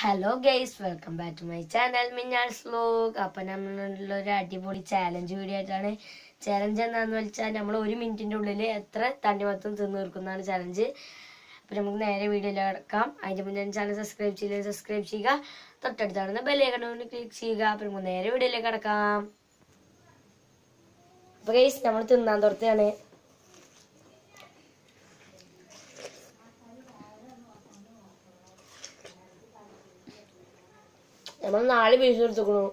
hello guys welcome back to my channel Minnal's vlog അപ്പൊ നമ്മളുള്ള ഒരു അടിപൊളി ചാലഞ്ച് വീഡിയോ ആയിട്ടാണ് ചാലഞ്ച് എന്താന്ന് വെച്ചാൽ നമ്മൾ ഒരു മിനിറ്റിന്റെ ഉള്ളിൽ എത്ര തണ്ണിമത്തം തിന്നു തീർക്കുന്നതാണ് ചാലഞ്ച് അപ്പൊ നമുക്ക് നേരെ വീഡിയോയിൽ കിടക്കാം അതിന്റെ മുന്നേ ചാനൽ സബ്സ്ക്രൈബ് ചെയ്ത് സബ്സ്ക്രൈബ് ചെയ്യുക തൊട്ടടുത്താണ് ബെല്ലേക്കണമെന്ന് ക്ലിക്ക് ചെയ്യുക അപ്പൊ നമുക്ക് നേരെ വീഡിയോയിലേക്ക് കിടക്കാം അപ്പൊ ഗൈസ് നമ്മൾ തിന്നാൻ തുറത്താണ് നമ്മൾ നാല് പീസ് എടുത്തുക്കണു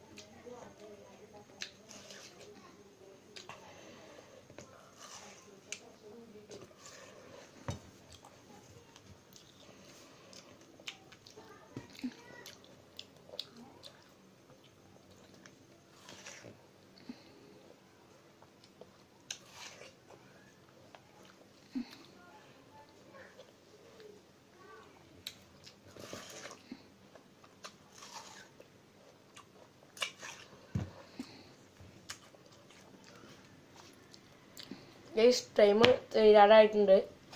ഗൈസ് ടൈം തീരാറായിട്ടുണ്ട്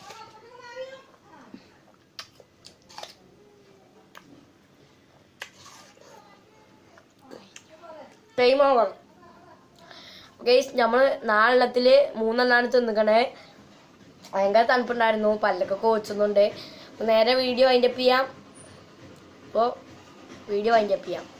ടൈം ഓവർ ഗൈസ് നമ്മൾ നാലെണ്ണത്തില് മൂന്നെണ്ണാണ് തിന്നിക്കണേ ഭയങ്കര തണുപ്പുണ്ടായിരുന്നു പല്ലൊക്കെ കോച്ചുന്നുണ്ട് അപ്പൊ നേരെ വീഡിയോ വൈൻഡപ്പ് ചെയ്യാം അപ്പോൾ വീഡിയോ വൈൻഡപ്പ് ചെയ്യാം